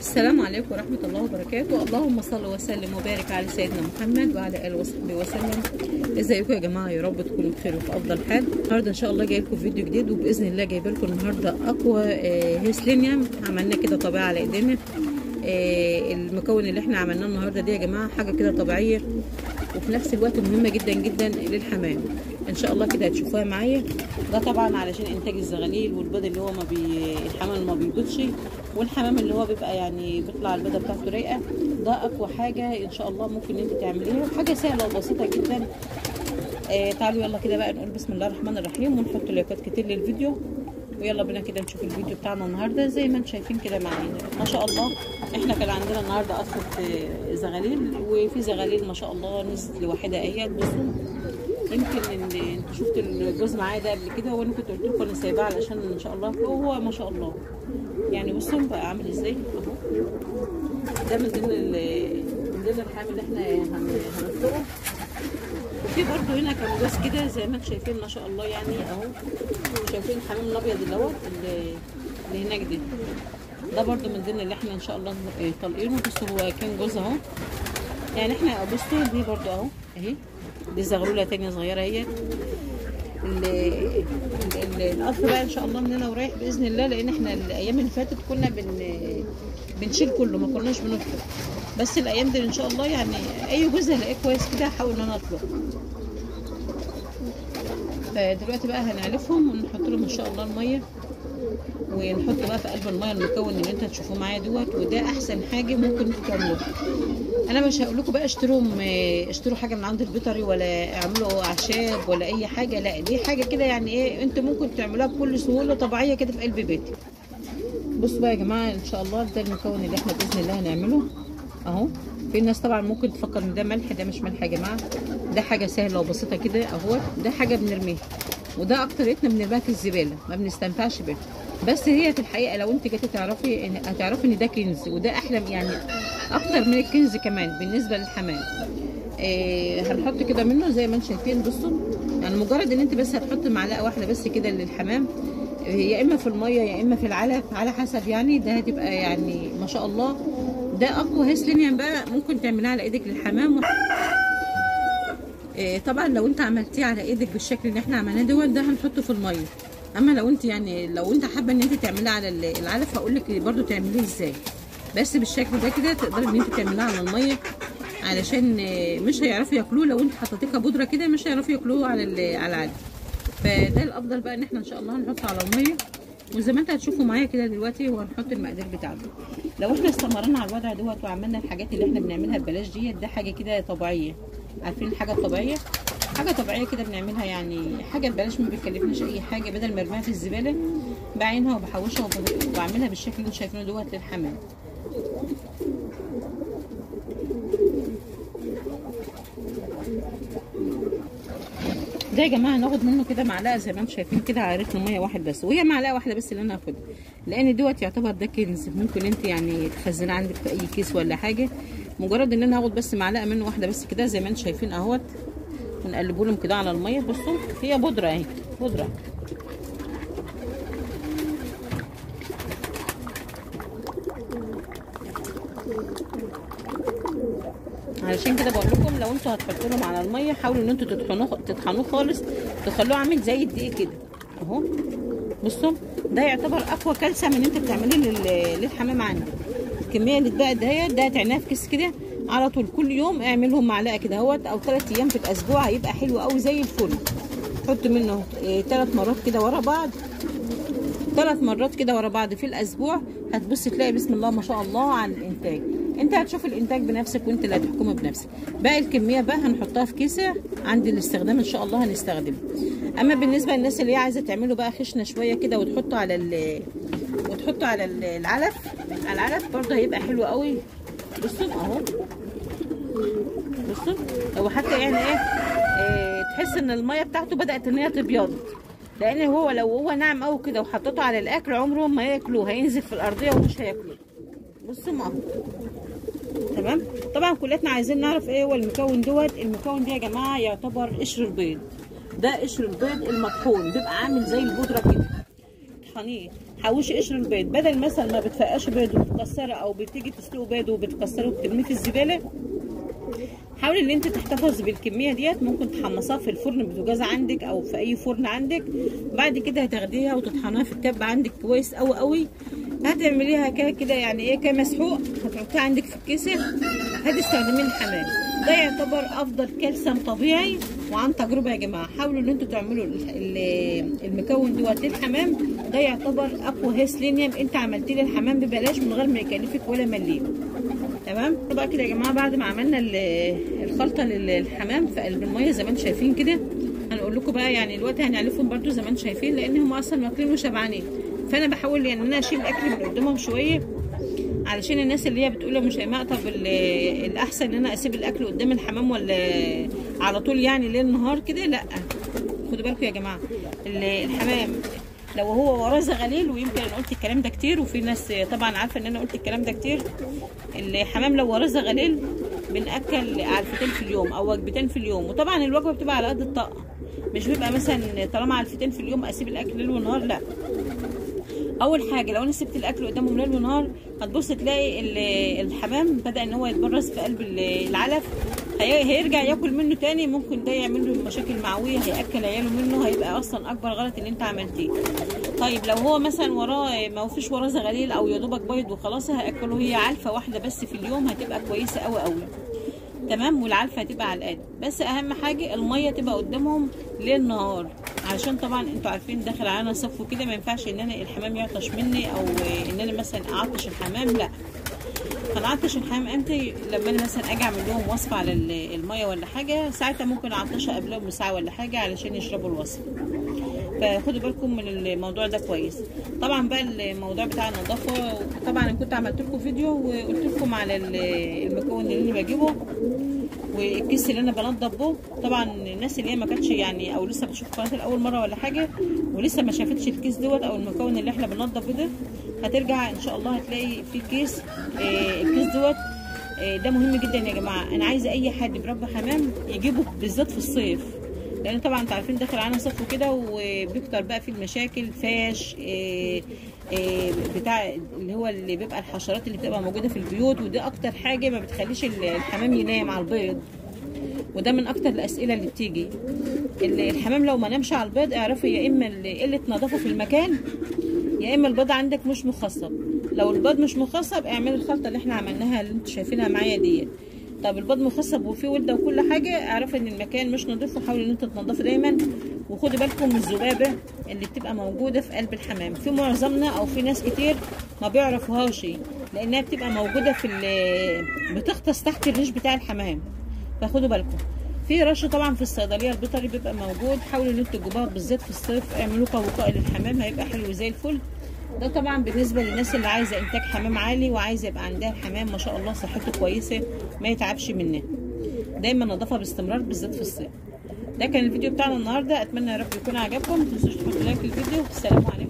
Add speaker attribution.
Speaker 1: السلام عليكم ورحمة الله وبركاته اللهم صل وسلم وبارك على سيدنا محمد وعلى آله وصحبه وسلم ازيكم يا جماعة يا رب تكونوا بخير وفي أفضل حال النهاردة إن شاء الله جاي لكم فيديو جديد وبإذن الله جايبه لكم النهاردة أقوى آه، هيسلينيوم عملناه كده طبيعي على إيدينا آه، المكون اللي احنا عملناه النهاردة دي يا جماعة حاجة كده طبيعية وفي نفس الوقت مهمة جدا جدا للحمام ان شاء الله كده هتشوفوها معايا ده طبعا علشان انتاج الزغاليل والبيض اللي هو ما بي الحمام اللي ما بيبيضش والحمام اللي هو بيبقى يعني بيطلع البيضه بتاعته رايقه ده اقوى حاجه ان شاء الله ممكن انت تعمليها حاجه سهله وبسيطه جدا آه تعالوا يلا كده بقى نقول بسم الله الرحمن الرحيم ونحط لايكات كتير للفيديو ويلا بينا كده نشوف الفيديو بتاعنا النهارده زي ما انتم شايفين كده معانا ما شاء الله احنا كان عندنا النهارده قصه زغاليل وفي زغاليل ما شاء الله نزلت لوحدها اهيت بصوا يمكن ان انتوا شفتوا الجوز معايا ده قبل كده وانا كنت قلت لكم انا سايباه علشان ان شاء الله هو ما شاء الله يعني بصوا بقى عامل ازاي اهو ده من ضمن من ضمن الحامل اللي احنا هنفطره وفي برضو هنا كان جوز كده زي ما انتم شايفين ما شاء الله يعني اهو شايفين الحمام الابيض اللي اللي هناك ده ده برضو من ضمن اللي احنا ان شاء الله طالقينه بصوا هو كان جوز اهو يعني احنا بصوا دي برضو اهو اهي دي زغلوله تانية صغيره اهي الاصل بقى ان شاء الله من هنا ورايح باذن الله لان احنا الايام اللي فاتت كنا بن بنشيل كله ما كناش بنطلق بس الايام دي ان شاء الله يعني اي جزء هلاقيه كويس كده هحاول ان انا اطلق فدلوقتي بقى هنعلفهم ونحط لهم ان شاء الله الميه ونحط بقى في قلب الميه المكون اللي انت هتشوفوه معايا دوت وده احسن حاجه ممكن تعملوها انا مش هقول لكم بقى اشتروا اشتروا حاجه من عند البيطري ولا اعملوا اعشاب ولا اي حاجه لا دي حاجه كده يعني ايه انتوا ممكن تعملوها بكل سهوله طبيعيه كده في قلب بيتك بصوا بقى يا جماعه ان شاء الله ده المكون اللي احنا باذن الله هنعمله اهو في ناس طبعا ممكن تفكر ان ده ملح ده مش ملح يا جماعه ده حاجه سهله وبسيطه كده اهو ده حاجه بنرميها وده اكتريتنا بنرميها في الزباله ما بنستنفعش بيها بس هي في الحقيقه لو انت جيتي تعرفي ان هتعرفي ان ده كنز وده احلى يعني اكتر من الكنز كمان بالنسبه للحمام إيه هنحط كده منه زي ما انتم شايفين بصوا يعني مجرد ان انت بس هتحط معلقه واحده بس كده للحمام يا اما في الميه يا اما في العلف على حسب يعني ده هتبقى يعني ما شاء الله ده اقوى هيسلينيوم بقى ممكن تعملها على ايدك للحمام إيه طبعا لو انت عملتيه على ايدك بالشكل اللي احنا عملناه دوت ده هنحطه في الميه اما لو انت يعني لو انت حابه ان انت تعمليه على العلف هقول لك برده تعمليه ازاي بس بالشكل ده كده تقدري ان انت تعمليها على الميه علشان مش هيعرفوا ياكلوه لو انت حطيتيه كبودره كده مش هيعرفوا ياكلوه على على العلف فده الافضل بقى ان احنا ان شاء الله هنحطه على الميه وزي ما انت هتشوفوا معايا كده دلوقتي وهنحط المقادير بتاعته لو احنا استمرنا على الوضع دوت وعملنا الحاجات اللي احنا بنعملها ببلاش ديت ده حاجه كده طبيعيه عارفين الحاجه الطبيعيه حاجه طبيعيه كده بنعملها يعني حاجه ببلاش ما بتكلفناش اي حاجه بدل ما ارميها في الزباله بعينها وبحوشها وبعملها بالشكل اللي انتوا شايفينه دوت للحمام ده يا جماعه ناخد منه كده معلقه زي ما انتم شايفين كده على رتم ميه واحد بس وهي معلقه واحده بس اللي انا هاخدها لان دوت يعتبر ده كنز ممكن انت يعني تخزنيه عندك في اي كيس ولا حاجه مجرد ان انا هاخد بس معلقه منه واحده بس كده زي ما انتم شايفين اهوت ونقلبه لهم كده على الميه بصوا هي بودره اهي بودره علشان كده بقول لكم لو انتوا هتحطوا لهم على الميه حاولوا ان انتوا تطحنوه تطحنوه خالص تخلوه عامل زي الدقيق كده اهو بصوا ده يعتبر اقوى كالسيوم ان انت بتعمليه للحمام عندك الكميه اللي اتبقت دهيت ده هتعينها في كيس كده على طول كل يوم اعملهم معلقه كده اهوت او ثلاث ايام في الاسبوع هيبقى حلو قوي زي الفل حط منه ثلاث اه مرات كده ورا بعض ثلاث مرات كده ورا بعض في الاسبوع هتبص تلاقي بسم الله ما شاء الله على الانتاج انت هتشوف الانتاج بنفسك وانت اللي هتحكمه بنفسك باقي الكميه بقى هنحطها في كيسه عند الاستخدام ان شاء الله هنستخدمه اما بالنسبه للناس اللي هي عايزه تعمله بقى خشنه شويه كده وتحطه على ال وتحطه على العلف على العلف برضه هيبقى حلو قوي بصوا اهو بصوا هو حتى يعني ايه, ايه تحس ان الميه بتاعته بدات ان هي تبيض لان هو لو هو ناعم قوي كده وحطيته على الاكل عمرهم ما ياكلوه هينزل في الارضيه ومش هياكلوه بصوا ما تمام طبعا كلنا عايزين نعرف ايه هو المكون دوت المكون ده يا جماعه يعتبر قشر البيض ده قشر البيض المطحون بيبقى عامل زي البودره كده تطحنيه حوشي قشر البيض بدل مثلا ما بتفقشي بيض وبتكسره او بتيجي تسلقي بيض وبتكسره وبترميه في الزباله حاولي ان انت تحتفظي بالكميه ديت ممكن تحمصيها في الفرن بوتاجاز عندك او في اي فرن عندك بعد كده هتاخديها وتطحنيها في الكب عندك كويس قوي قوي هتعمليها كده كده يعني ايه كمسحوق هتحطيها عندك في الكيسه هتستخدميه الحمام ده يعتبر افضل كالسيوم طبيعي وعن تجربه يا جماعه حاولوا ان انتوا تعملوا المكون دوت للحمام ده يعتبر اقوى هيس لينيوم انت عملتيه للحمام ببلاش من غير ما يكلفك ولا مليم تمام بقى كده يا جماعه بعد ما عملنا الخلطه للحمام في قلب الميه زي ما انتم شايفين كده هنقول لكم بقى يعني دلوقتي هنعلفهم برده زي ما انتم شايفين لان هم اصلا واكلين وشبعانين فانا بحاول يعني ان انا اشيل الاكل من قدامهم شويه علشان الناس اللي هي بتقول مش ايماء طب الاحسن ان انا اسيب الاكل قدام الحمام ولا على طول يعني ليل نهار كده لا خدوا بالكم يا جماعه الحمام لو هو وراه زغاليل ويمكن انا قلت الكلام ده كتير وفي ناس طبعا عارفه ان انا قلت الكلام ده كتير الحمام لو وراه زغاليل بناكل علفتين في اليوم او وجبتين في اليوم وطبعا الوجبه بتبقى على قد الطاقه مش بيبقى مثلا طالما علفتين في اليوم اسيب الاكل ليل ونهار لا اول حاجه لو انا سبت الاكل قدامهم ليل ونهار هتبص تلاقي الحمام بدا ان هو يتبرز في قلب العلف هيرجع ياكل منه تاني ممكن ده يعمل له مشاكل معويه هياكل عياله منه هيبقى اصلا اكبر غلط اللي انت عملتيه طيب لو هو مثلا وراه ما فيش وراه زغاليل او يا دوبك بيض وخلاص هاكله هي علفه واحده بس في اليوم هتبقى كويسه قوي قوي تمام والعلفه هتبقى على القد بس اهم حاجه الميه تبقى قدامهم ليل نهار علشان طبعا انتوا عارفين داخل علينا صف وكده ما ينفعش ان انا الحمام يعطش مني او ان انا مثلا اعطش الحمام لا هنعطش الحمام امتى لما انا مثلا اجي اعمل لهم وصفه على الميه ولا حاجه ساعتها ممكن اعطشها قبلهم بساعه ولا حاجه علشان يشربوا الوصفه فخدوا بالكم من الموضوع ده كويس طبعا بقى الموضوع بتاع النظافه طبعا انا كنت عملت لكم فيديو وقلت لكم على المكون اللي انا بجيبه والكيس اللي انا بنضف به طبعا الناس اللي هي ما كانتش يعني او لسه بتشوف قناتي لاول مره ولا حاجه ولسه ما شافتش الكيس دوت او المكون اللي احنا بنضف ده هترجع ان شاء الله هتلاقي في كيس آه الكيس دوت آه ده مهم جدا يا جماعه انا عايزه اي حد بيربي حمام يجيبه بالذات في الصيف لان طبعا انتوا عارفين داخل علينا صيف وكده وبيكتر بقى فيه المشاكل فاش آه بتاع اللي هو اللي بيبقى الحشرات اللي بتبقى موجوده في البيوت ودي اكتر حاجه ما بتخليش الحمام ينام على البيض وده من اكتر الاسئله اللي بتيجي الحمام لو ما نامش على البيض اعرفي يا اما قله نظافه في المكان يا اما البيض عندك مش مخصب لو البيض مش مخصب اعملي الخلطه اللي احنا عملناها اللي انتوا شايفينها معايا ديت طب البيض مخصب وفيه ولده وكل حاجه اعرفي ان المكان مش نظيف وحاولي ان انت تنضفي دايما وخدي بالكم من الذبابه اللي بتبقى موجوده في قلب الحمام في معظمنا او في ناس كتير ما بيعرفوهاش لانها بتبقى موجوده في بتغطس تحت الريش بتاع الحمام فخدوا بالكم في رش طبعا في الصيدليه البيطري بيبقى موجود حاولوا ان انتوا تجيبوها بالذات في الصيف اعملوا وقاء للحمام هيبقى حلو زي الفل ده طبعا بالنسبه للناس اللي عايزه انتاج حمام عالي وعايزه يبقى عندها الحمام ما شاء الله صحته كويسه ما يتعبش منها دايما نظافه باستمرار بالذات في الصيف ده كان الفيديو بتاعنا النهارده اتمنى يا رب يكون عجبكم ما تنسوش تحطوا لايك للفيديو السلام عليكم